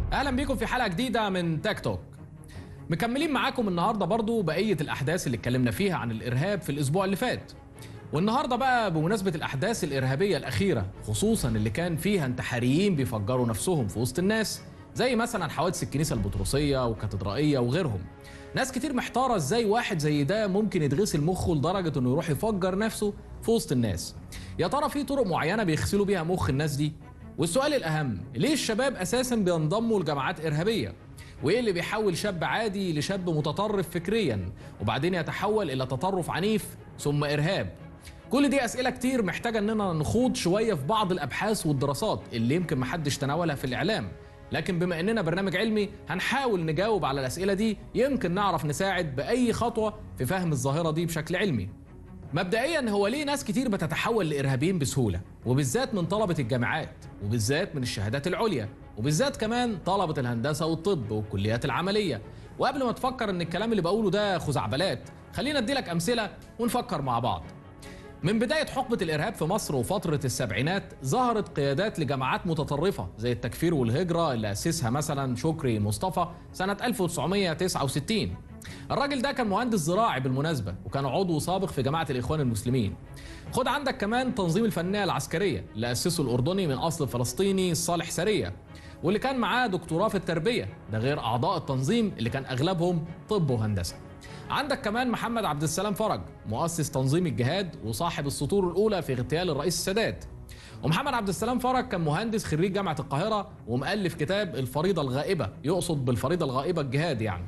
اهلا بيكم في حلقه جديده من تاك توك مكملين معاكم النهارده برضو بقيه الاحداث اللي اتكلمنا فيها عن الارهاب في الاسبوع اللي فات والنهارده بقى بمناسبه الاحداث الارهابيه الاخيره خصوصا اللي كان فيها انتحاريين بيفجروا نفسهم في وسط الناس زي مثلا حوادث الكنيسه البطرسيه والكاتدرائيه وغيرهم ناس كتير محتاره ازاي واحد زي ده ممكن يتغسل مخه لدرجه انه يروح يفجر نفسه في وسط الناس يا ترى في طرق معينه بيغسلوا بيها مخ الناس دي والسؤال الاهم ليه الشباب اساسا بينضموا لجماعات ارهابيه وايه اللي بيحول شاب عادي لشاب متطرف فكريا وبعدين يتحول الى تطرف عنيف ثم ارهاب كل دي اسئله كتير محتاجه اننا نخوض شويه في بعض الابحاث والدراسات اللي يمكن محدش تناولها في الاعلام لكن بما اننا برنامج علمي هنحاول نجاوب على الاسئله دي يمكن نعرف نساعد باي خطوه في فهم الظاهره دي بشكل علمي مبدئيا هو ليه ناس كتير بتتحول لارهابيين بسهوله وبالذات من طلبه الجامعات وبالذات من الشهادات العليا وبالذات كمان طلبه الهندسه والطب والكليات العمليه وقبل ما تفكر ان الكلام اللي بقوله ده خزعبلات خلينا اديلك امثله ونفكر مع بعض من بداية حقبة الإرهاب في مصر وفترة السبعينات ظهرت قيادات لجماعات متطرفة زي التكفير والهجرة اللي أسسها مثلا شكري مصطفى سنة 1969 الراجل ده كان مهندس زراعي بالمناسبة وكان عضو سابق في جماعة الإخوان المسلمين خد عندك كمان تنظيم الفنية العسكرية اللي أسسه الأردني من أصل فلسطيني صالح سرية واللي كان معاه دكتوراه في التربية ده غير أعضاء التنظيم اللي كان أغلبهم طب وهندسة عندك كمان محمد عبد السلام فرج مؤسس تنظيم الجهاد وصاحب السطور الأولى في اغتيال الرئيس السادات ومحمد عبد السلام فرج كان مهندس خريج جامعة القاهرة ومؤلف كتاب الفريضة الغائبة يقصد بالفريضة الغائبة الجهاد يعني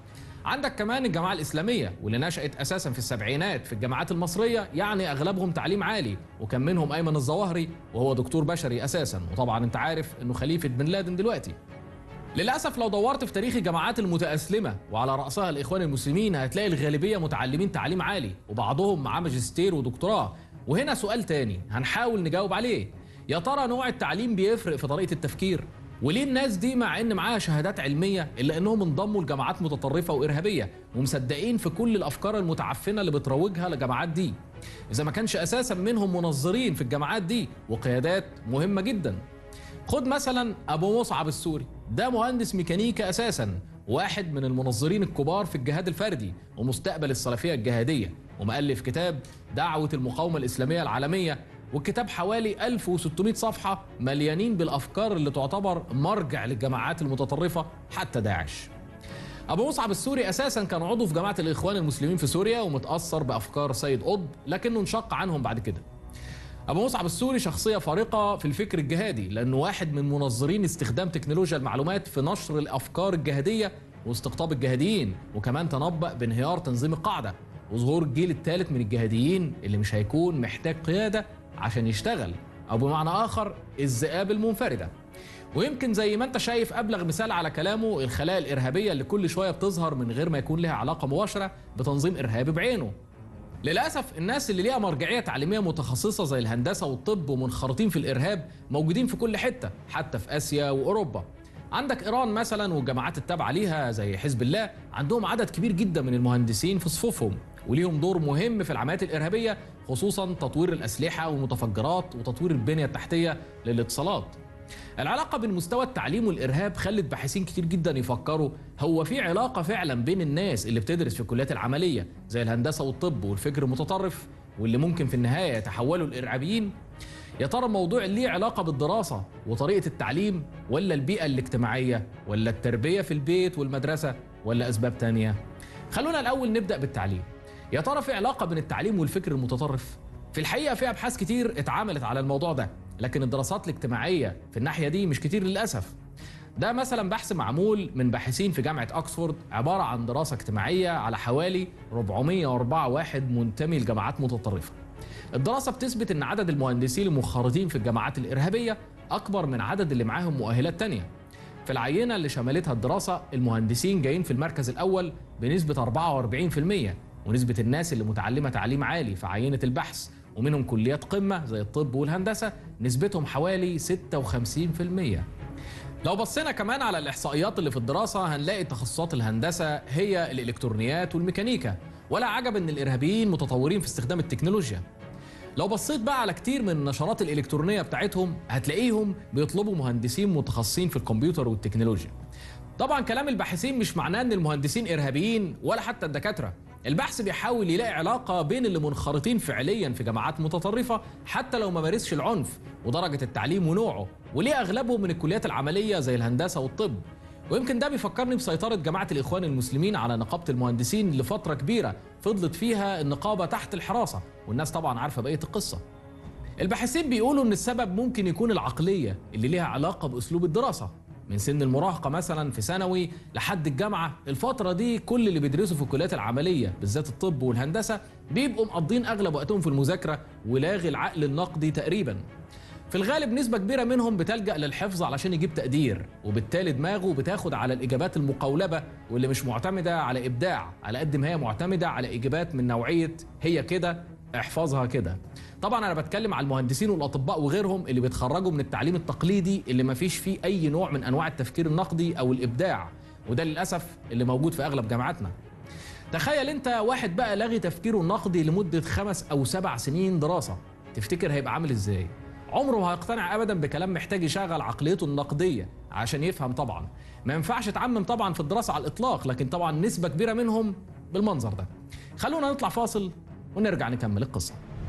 عندك كمان الجماعة الإسلامية واللي نشأت أساسا في السبعينات في الجامعات المصرية يعني أغلبهم تعليم عالي وكان منهم أيمن الظواهري وهو دكتور بشري أساسا وطبعا أنت عارف أنه خليفة بن لادن دلوقتي للأسف لو دورت في تاريخ الجامعات المتأسلمة وعلى رأسها الإخوان المسلمين هتلاقي الغالبية متعلمين تعليم عالي وبعضهم معاه ماجستير ودكتوراه وهنا سؤال تاني هنحاول نجاوب عليه يا ترى نوع التعليم بيفرق في طريقة التفكير وليه الناس دي مع ان معاها شهادات علميه الا انهم انضموا لجماعات متطرفه وارهابيه ومصدقين في كل الافكار المتعفنه اللي بتروجها للجماعات دي اذا ما كانش اساسا منهم منظرين في الجماعات دي وقيادات مهمه جدا خد مثلا ابو مصعب السوري ده مهندس ميكانيكا اساسا واحد من المنظرين الكبار في الجهاد الفردي ومستقبل السلفيه الجهاديه ومؤلف كتاب دعوه المقاومه الاسلاميه العالميه والكتاب حوالي 1600 صفحه مليانين بالافكار اللي تعتبر مرجع للجماعات المتطرفه حتى داعش ابو مصعب السوري اساسا كان عضو في جماعه الاخوان المسلمين في سوريا ومتاثر بافكار سيد قطب لكنه انشق عنهم بعد كده ابو مصعب السوري شخصيه فارقه في الفكر الجهادي لانه واحد من منظرين استخدام تكنولوجيا المعلومات في نشر الافكار الجهاديه واستقطاب الجهاديين وكمان تنبأ بانهيار تنظيم القاعده وظهور الجيل الثالث من الجهاديين اللي مش هيكون محتاج قياده عشان يشتغل او بمعنى اخر الذئاب المنفرده ويمكن زي ما انت شايف ابلغ مثال على كلامه الخلايا الارهابيه اللي كل شويه بتظهر من غير ما يكون لها علاقه مباشره بتنظيم ارهابي بعينه للاسف الناس اللي ليها مرجعيه تعليميه متخصصه زي الهندسه والطب ومنخرطين في الارهاب موجودين في كل حته حتى في اسيا واوروبا عندك ايران مثلا والجماعات التابعه ليها زي حزب الله عندهم عدد كبير جدا من المهندسين في صفوفهم وليهم دور مهم في العمليات الارهابيه خصوصا تطوير الاسلحه والمتفجرات وتطوير البنيه التحتيه للاتصالات العلاقة بين مستوى التعليم والإرهاب خلت باحثين كتير جدا يفكروا هو في علاقة فعلا بين الناس اللي بتدرس في الكليات العملية زي الهندسة والطب والفكر المتطرف واللي ممكن في النهاية يتحولوا لإرهابيين يا ترى الموضوع ليه علاقة بالدراسة وطريقة التعليم ولا البيئة الاجتماعية ولا التربية في البيت والمدرسة ولا أسباب تانية خلونا الأول نبدأ بالتعليم يا ترى في علاقة بين التعليم والفكر المتطرف في الحقيقة في أبحاث كتير اتعملت على الموضوع ده لكن الدراسات الاجتماعية في الناحية دي مش كتير للأسف ده مثلا بحث معمول من باحثين في جامعة أكسفورد عبارة عن دراسة اجتماعية على حوالي 404 واحد منتمي لجماعات متطرفة الدراسة بتثبت أن عدد المهندسين المنخرطين في الجماعات الإرهابية أكبر من عدد اللي معاهم مؤهلات تانية في العينة اللي شملتها الدراسة المهندسين جايين في المركز الأول بنسبة 44% ونسبة الناس اللي متعلمة تعليم عالي في عينة البحث ومنهم كليات قمة زي الطب والهندسة نسبتهم حوالي 56% لو بصينا كمان على الإحصائيات اللي في الدراسة هنلاقي تخصصات الهندسة هي الإلكترونيات والميكانيكا ولا عجب إن الإرهابيين متطورين في استخدام التكنولوجيا لو بصيت بقى على كتير من النشرات الإلكترونية بتاعتهم هتلاقيهم بيطلبوا مهندسين متخصصين في الكمبيوتر والتكنولوجيا طبعا كلام الباحثين مش معناه ان المهندسين ارهابيين ولا حتى الدكاتره البحث بيحاول يلاقي علاقه بين اللي منخرطين فعليا في جماعات متطرفه حتى لو ما مارسش العنف ودرجه التعليم ونوعه وليه اغلبهم من الكليات العمليه زي الهندسه والطب ويمكن ده بيفكرني بسيطرة جماعة الإخوان المسلمين على نقابة المهندسين لفترة كبيرة فضلت فيها النقابة تحت الحراسة والناس طبعا عارفة بقية القصة الباحثين بيقولوا ان السبب ممكن يكون العقليه اللي ليها علاقه باسلوب الدراسه من سن المراهقه مثلا في ثانوي لحد الجامعه الفتره دي كل اللي بيدرسوا في الكليات العمليه بالذات الطب والهندسه بيبقوا مقضين اغلب وقتهم في المذاكره ولاغي العقل النقدي تقريبا في الغالب نسبة كبيرة منهم بتلجأ للحفظ علشان يجيب تقدير وبالتالي دماغه بتاخد على الإجابات المقولبة واللي مش معتمدة على إبداع على قد ما هي معتمدة على إجابات من نوعية هي كده احفظها كده طبعا انا بتكلم على المهندسين والاطباء وغيرهم اللي بيتخرجوا من التعليم التقليدي اللي ما فيش فيه اي نوع من انواع التفكير النقدي او الابداع وده للاسف اللي موجود في اغلب جامعاتنا تخيل انت واحد بقى لاغي تفكيره النقدي لمده خمس او سبع سنين دراسه تفتكر هيبقى عامل ازاي عمره ما هيقتنع ابدا بكلام محتاج يشغل عقليته النقديه عشان يفهم طبعا ما ينفعش تعمم طبعا في الدراسه على الاطلاق لكن طبعا نسبه كبيره منهم بالمنظر ده خلونا نطلع فاصل ونرجع نكمل القصه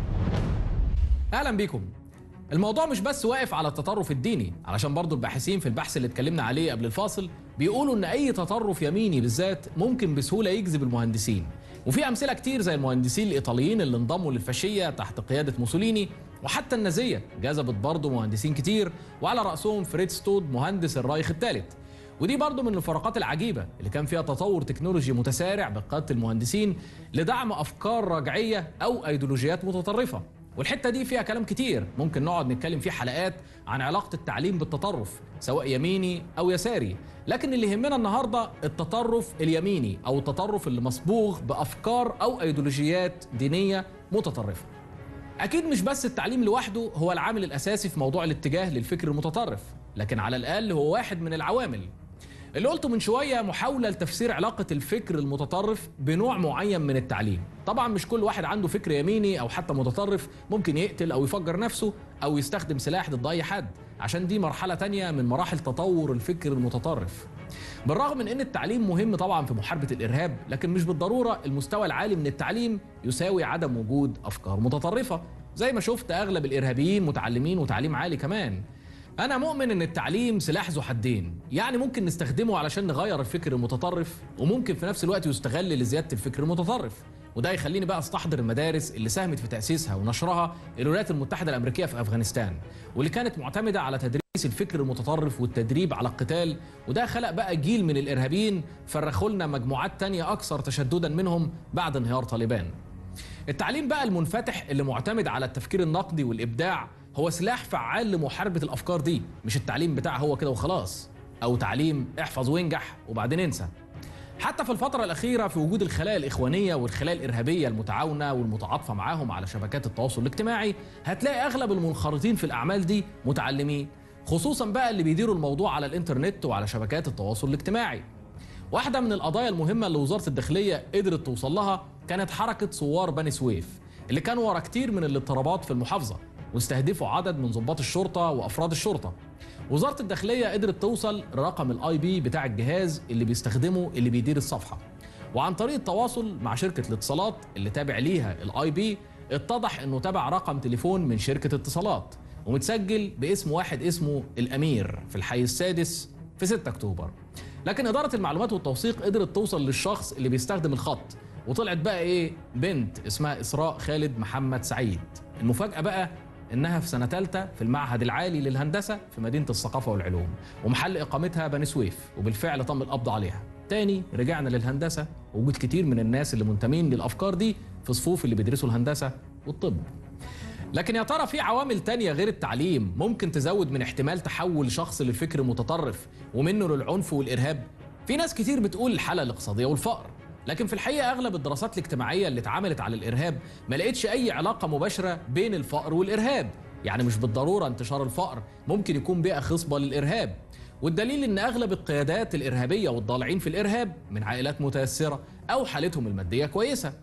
اهلا بيكم الموضوع مش بس واقف على التطرف الديني علشان برضو الباحثين في البحث اللي اتكلمنا عليه قبل الفاصل بيقولوا ان اي تطرف يميني بالذات ممكن بسهوله يجذب المهندسين وفي امثله كتير زي المهندسين الايطاليين اللي انضموا للفاشيه تحت قياده موسوليني وحتى النازيه جذبت برضه مهندسين كتير وعلى راسهم فريد ستود مهندس الرايخ الثالث ودي برضه من الفروقات العجيبه اللي كان فيها تطور تكنولوجي متسارع بقاده المهندسين لدعم افكار رجعيه او ايديولوجيات متطرفه والحته دي فيها كلام كتير ممكن نقعد نتكلم فيه حلقات عن علاقه التعليم بالتطرف سواء يميني او يساري لكن اللي يهمنا النهارده التطرف اليميني او التطرف اللي مصبوغ بافكار او ايديولوجيات دينيه متطرفه اكيد مش بس التعليم لوحده هو العامل الاساسي في موضوع الاتجاه للفكر المتطرف لكن على الاقل هو واحد من العوامل اللي قلته من شوية محاولة لتفسير علاقة الفكر المتطرف بنوع معين من التعليم طبعا مش كل واحد عنده فكر يميني أو حتى متطرف ممكن يقتل أو يفجر نفسه أو يستخدم سلاح ضد أي حد عشان دي مرحلة تانية من مراحل تطور الفكر المتطرف بالرغم من ان التعليم مهم طبعا في محاربة الارهاب لكن مش بالضرورة المستوى العالي من التعليم يساوي عدم وجود افكار متطرفة زي ما شفت اغلب الارهابيين متعلمين وتعليم عالي كمان أنا مؤمن إن التعليم سلاح ذو حدين، يعني ممكن نستخدمه علشان نغير الفكر المتطرف، وممكن في نفس الوقت يستغل لزيادة الفكر المتطرف، وده يخليني بقى استحضر المدارس اللي ساهمت في تأسيسها ونشرها الولايات المتحدة الأمريكية في أفغانستان، واللي كانت معتمدة على تدريس الفكر المتطرف والتدريب على القتال، وده خلق بقى جيل من الإرهابيين فرخوا لنا مجموعات تانية أكثر تشددا منهم بعد انهيار طالبان. التعليم بقى المنفتح اللي معتمد على التفكير النقدي والإبداع هو سلاح فعال لمحاربة الأفكار دي مش التعليم بتاعها هو كده وخلاص أو تعليم احفظ وانجح وبعدين انسى حتى في الفترة الأخيرة في وجود الخلايا الإخوانية والخلايا الإرهابية المتعاونة والمتعاطفة معاهم على شبكات التواصل الاجتماعي هتلاقي أغلب المنخرطين في الأعمال دي متعلمين خصوصا بقى اللي بيديروا الموضوع على الإنترنت وعلى شبكات التواصل الاجتماعي واحدة من القضايا المهمة اللي وزارة الداخلية قدرت توصل لها كانت حركة ثوار بني سويف اللي كانوا ورا كتير من الاضطرابات في المحافظة واستهدفوا عدد من ضباط الشرطه وافراد الشرطه. وزاره الداخليه قدرت توصل لرقم الاي بي بتاع الجهاز اللي بيستخدمه اللي بيدير الصفحه. وعن طريق التواصل مع شركه الاتصالات اللي تابع ليها الاي بي اتضح انه تبع رقم تليفون من شركه اتصالات ومتسجل باسم واحد اسمه الامير في الحي السادس في 6 اكتوبر. لكن اداره المعلومات والتوثيق قدرت توصل للشخص اللي بيستخدم الخط وطلعت بقى ايه بنت اسمها اسراء خالد محمد سعيد. المفاجاه بقى انها في سنه ثالثه في المعهد العالي للهندسه في مدينه الثقافه والعلوم ومحل اقامتها بني سويف وبالفعل تم القبض عليها تاني رجعنا للهندسه وجود كتير من الناس اللي منتمين للافكار دي في صفوف اللي بيدرسوا الهندسه والطب لكن يا ترى في عوامل تانية غير التعليم ممكن تزود من احتمال تحول شخص للفكر المتطرف ومنه للعنف والارهاب في ناس كتير بتقول الحاله الاقتصاديه والفقر لكن في الحقيقه اغلب الدراسات الاجتماعيه اللي اتعملت على الارهاب ما لقيتش اي علاقه مباشره بين الفقر والارهاب يعني مش بالضروره انتشار الفقر ممكن يكون بيئه خصبه للارهاب والدليل ان اغلب القيادات الارهابيه والضالعين في الارهاب من عائلات متيسره او حالتهم الماديه كويسه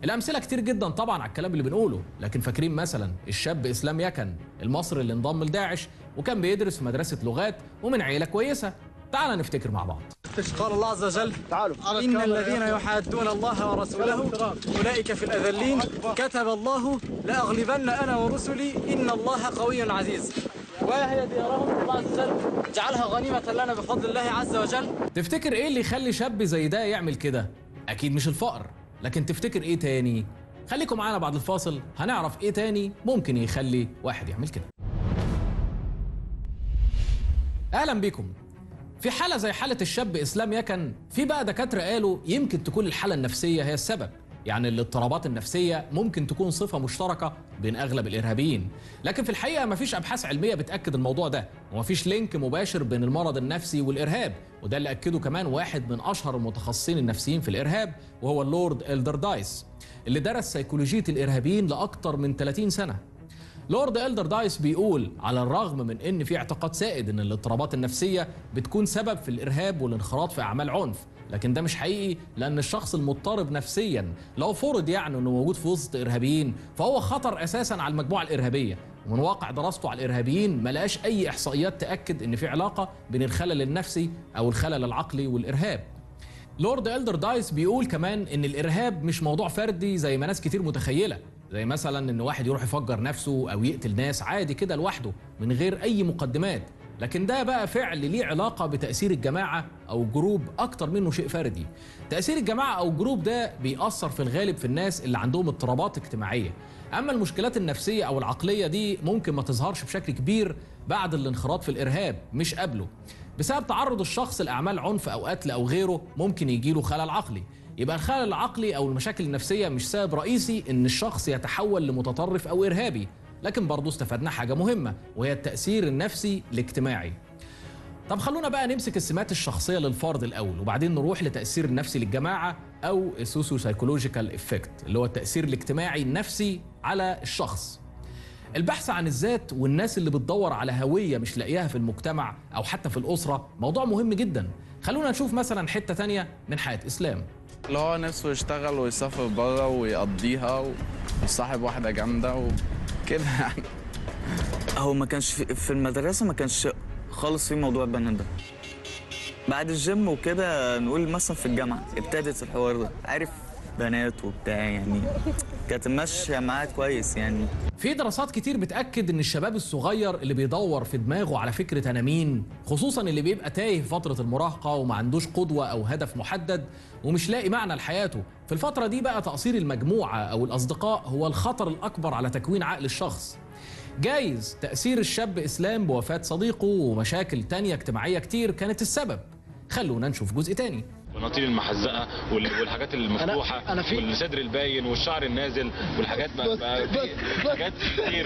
الأمثلة كتير جدا طبعا على الكلام اللي بنقوله لكن فاكرين مثلا الشاب إسلام يكن المصري اللي انضم لداعش وكان بيدرس في مدرسة لغات ومن عيلة كويسة تعال نفتكر مع بعض قال الله عز وجل تعالوا إن الذين يحادون الله ورسوله أولئك في الأذلين كتب الله لأغلبن أنا ورسلي إن الله قوي عزيز وهي ديارهم الله عز وجل جعلها غنيمة لنا بفضل الله عز وجل تفتكر ايه اللي يخلي شاب زي ده يعمل كده اكيد مش الفقر لكن تفتكر ايه تاني خليكم معانا بعد الفاصل هنعرف ايه تاني ممكن يخلي واحد يعمل كده اهلا بيكم في حالة زي حالة الشاب إسلام يكن في بقى دكاترة قالوا يمكن تكون الحالة النفسية هي السبب يعني الاضطرابات النفسية ممكن تكون صفة مشتركة بين أغلب الإرهابيين لكن في الحقيقة مفيش أبحاث علمية بتأكد الموضوع ده ومفيش لينك مباشر بين المرض النفسي والإرهاب وده اللي أكده كمان واحد من أشهر المتخصصين النفسيين في الإرهاب وهو اللورد إلدر دايس اللي درس سيكولوجية الإرهابيين لأكثر من 30 سنة لورد إلدر دايس بيقول على الرغم من ان في اعتقاد سائد ان الاضطرابات النفسيه بتكون سبب في الارهاب والانخراط في اعمال عنف لكن ده مش حقيقي لان الشخص المضطرب نفسيا لو فرض يعني انه موجود في وسط ارهابيين فهو خطر اساسا على المجموعه الارهابيه ومن واقع دراسته على الارهابيين ما لقاش اي احصائيات تاكد ان في علاقه بين الخلل النفسي او الخلل العقلي والارهاب لورد إلدر دايس بيقول كمان ان الارهاب مش موضوع فردي زي ما ناس كتير متخيله زي مثلا ان واحد يروح يفجر نفسه او يقتل ناس عادي كده لوحده من غير اي مقدمات لكن ده بقى فعل ليه علاقة بتأثير الجماعة أو جروب أكتر منه شيء فردي تأثير الجماعة أو جروب ده بيأثر في الغالب في الناس اللي عندهم اضطرابات اجتماعية أما المشكلات النفسية أو العقلية دي ممكن ما تظهرش بشكل كبير بعد الانخراط في الإرهاب مش قبله بسبب تعرض الشخص لأعمال عنف أو قتل أو غيره ممكن يجيله خلل عقلي يبقى الخلل العقلي أو المشاكل النفسية مش سبب رئيسي إن الشخص يتحول لمتطرف أو إرهابي لكن برضه استفدنا حاجة مهمة وهي التأثير النفسي الاجتماعي طب خلونا بقى نمسك السمات الشخصية للفرد الأول وبعدين نروح لتأثير النفسي للجماعة أو السوسيو سايكولوجيكال افكت اللي هو التأثير الاجتماعي النفسي على الشخص البحث عن الذات والناس اللي بتدور على هوية مش لاقياها في المجتمع أو حتى في الأسرة موضوع مهم جدا خلونا نشوف مثلا حتة تانية من حياة إسلام اللي هو نفسه يشتغل ويسافر بره ويقضيها ويصاحب واحدة جامدة وكده يعني هو ما كانش في, في المدرسة ما كانش خالص في موضوع البنات ده بعد الجيم وكده نقول مثلا في الجامعة ابتدت الحوار ده عارف بنات وبتاع يعني كانت ماشية معاه كويس يعني في دراسات كتير بتأكد إن الشباب الصغير اللي بيدور في دماغه على فكرة أنا مين خصوصا اللي بيبقى تايه في فترة المراهقة وما عندوش قدوة أو هدف محدد ومش لاقي معنى لحياته في الفترة دي بقى تقصير المجموعة أو الأصدقاء هو الخطر الأكبر على تكوين عقل الشخص جايز تأثير الشاب إسلام بوفاة صديقه ومشاكل تانية اجتماعية كتير كانت السبب خلونا نشوف جزء تاني مناطيل المحزقه وال- والحاجات المفتوحه أنا- أنا في- والصدر الباين والشعر النازل والحاجات بقى, بقى في حاجات كتير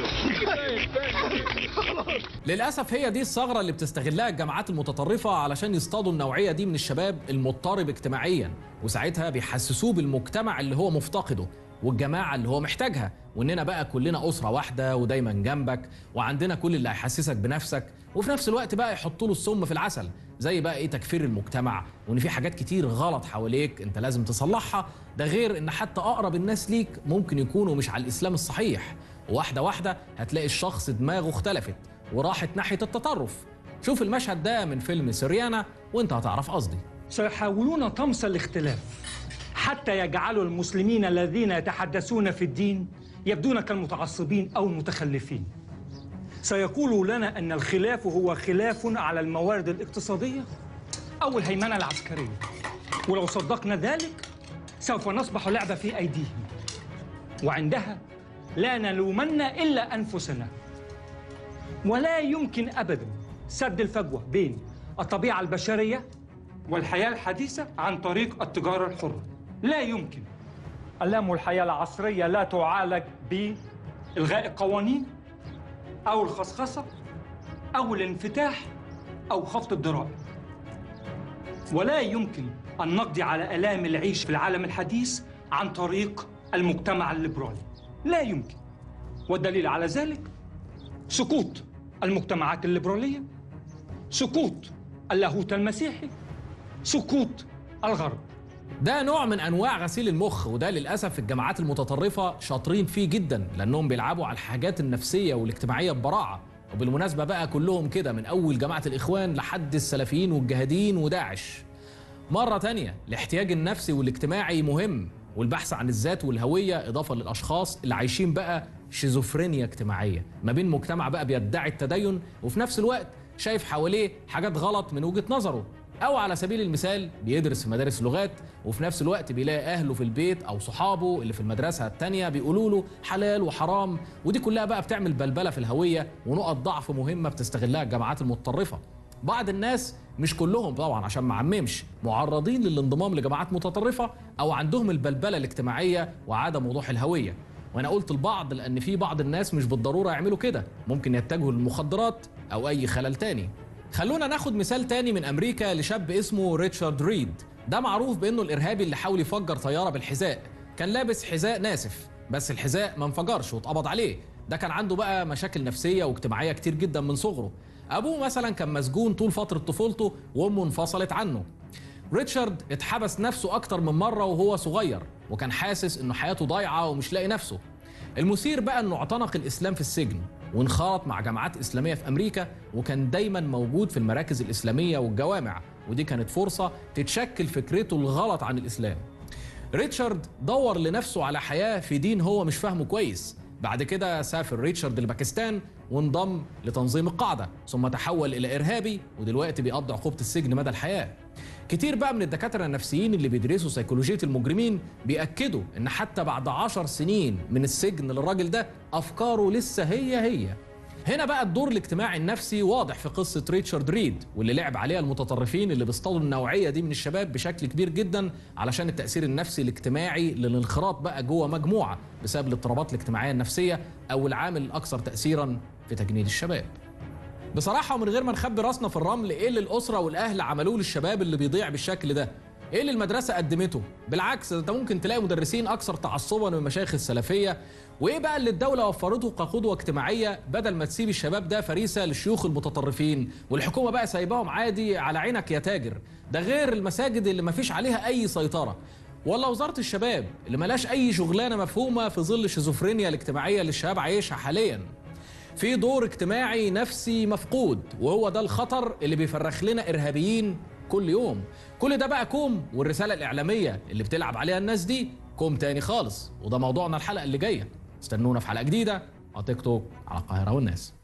للأسف هي دي الثغرة اللي بتستغلها الجامعات المتطرفة علشان يصطادوا النوعية دي من الشباب المضطرب اجتماعيا وساعتها بيحسسوه بالمجتمع اللي هو مفتقده والجماعة اللي هو محتاجها وإننا بقى كلنا أسرة واحدة ودايما جنبك وعندنا كل اللي هيحسسك بنفسك وفي نفس الوقت بقى يحطوا له السم في العسل زي بقى ايه تكفير المجتمع وان في حاجات كتير غلط حواليك انت لازم تصلحها ده غير ان حتى اقرب الناس ليك ممكن يكونوا مش على الاسلام الصحيح واحده واحده هتلاقي الشخص دماغه اختلفت وراحت ناحيه التطرف شوف المشهد ده من فيلم سريانا وانت هتعرف قصدي سيحاولون طمس الاختلاف حتى يجعلوا المسلمين الذين يتحدثون في الدين يبدون كالمتعصبين او المتخلفين سيقولوا لنا ان الخلاف هو خلاف على الموارد الاقتصاديه او الهيمنه العسكريه ولو صدقنا ذلك سوف نصبح لعبه في ايديهم وعندها لا نلومن الا انفسنا ولا يمكن ابدا سد الفجوه بين الطبيعه البشريه والحياه الحديثه عن طريق التجاره الحره لا يمكن الام الحياه العصريه لا تعالج بالغاء القوانين او الخصخصه او الانفتاح او خفض الضرائب ولا يمكن ان نقضي على الام العيش في العالم الحديث عن طريق المجتمع الليبرالي لا يمكن والدليل على ذلك سقوط المجتمعات الليبراليه سقوط اللاهوت المسيحي سقوط الغرب ده نوع من انواع غسيل المخ وده للاسف في الجامعات المتطرفه شاطرين فيه جدا لانهم بيلعبوا على الحاجات النفسيه والاجتماعيه ببراعه وبالمناسبه بقى كلهم كده من اول جماعه الاخوان لحد السلفيين والجهاديين وداعش مرة تانية الاحتياج النفسي والاجتماعي مهم والبحث عن الذات والهوية إضافة للأشخاص اللي عايشين بقى شيزوفرينيا اجتماعية ما بين مجتمع بقى بيدعي التدين وفي نفس الوقت شايف حواليه حاجات غلط من وجهة نظره أو على سبيل المثال بيدرس في مدارس لغات وفي نفس الوقت بيلاقي أهله في البيت أو صحابه اللي في المدرسة التانية بيقولوا له حلال وحرام ودي كلها بقى بتعمل بلبلة في الهوية ونقط ضعف مهمة بتستغلها الجامعات المتطرفة بعض الناس مش كلهم طبعا عشان ما عممش معرضين للانضمام لجماعات متطرفه او عندهم البلبله الاجتماعيه وعدم وضوح الهويه وانا قلت البعض لان في بعض الناس مش بالضروره يعملوا كده ممكن يتجهوا للمخدرات او اي خلل تاني خلونا ناخد مثال تاني من امريكا لشاب اسمه ريتشارد ريد ده معروف بانه الارهابي اللي حاول يفجر طياره بالحذاء كان لابس حذاء ناسف بس الحذاء ما انفجرش واتقبض عليه ده كان عنده بقى مشاكل نفسيه واجتماعيه كتير جدا من صغره ابوه مثلا كان مسجون طول فتره طفولته وامه انفصلت عنه ريتشارد اتحبس نفسه اكتر من مره وهو صغير وكان حاسس انه حياته ضايعه ومش لاقي نفسه المثير بقى انه اعتنق الاسلام في السجن وانخرط مع جماعات اسلاميه في امريكا وكان دايما موجود في المراكز الاسلاميه والجوامع ودي كانت فرصه تتشكل فكرته الغلط عن الاسلام ريتشارد دور لنفسه على حياه في دين هو مش فاهمه كويس بعد كده سافر ريتشارد لباكستان وانضم لتنظيم القاعدة ثم تحول إلى إرهابي ودلوقتي بيقضي عقوبة السجن مدى الحياة كتير بقى من الدكاترة النفسيين اللي بيدرسوا سيكولوجية المجرمين بيأكدوا إن حتى بعد عشر سنين من السجن للراجل ده أفكاره لسه هي هي هنا بقى الدور الاجتماعي النفسي واضح في قصة ريتشارد ريد واللي لعب عليها المتطرفين اللي بيصطادوا النوعية دي من الشباب بشكل كبير جدا علشان التأثير النفسي الاجتماعي للانخراط بقى جوه مجموعة بسبب الاضطرابات الاجتماعية النفسية أو العامل الأكثر تأثيرا في تجنيد الشباب بصراحة ومن غير ما نخبي راسنا في الرمل ايه اللي الأسرة والأهل عملوه للشباب اللي بيضيع بالشكل ده ايه اللي المدرسة قدمته؟ بالعكس انت ممكن تلاقي مدرسين أكثر تعصبا من المشايخ السلفية وايه بقى اللي الدولة وفرته كقدوة اجتماعية بدل ما تسيب الشباب ده فريسة للشيوخ المتطرفين والحكومة بقى سايباهم عادي على عينك يا تاجر ده غير المساجد اللي مفيش عليها أي سيطرة ولا وزارة الشباب اللي ملاش أي شغلانة مفهومة في ظل الشيزوفرينيا الاجتماعية اللي الشباب عايشها حاليا في دور اجتماعي نفسي مفقود وهو ده الخطر اللي بيفرخ لنا إرهابيين كل يوم كل ده بقى كوم والرسالة الإعلامية اللي بتلعب عليها الناس دي كوم تاني خالص وده موضوعنا الحلقة اللي جاية استنونا في حلقة جديدة على تيك توك على القاهرة والناس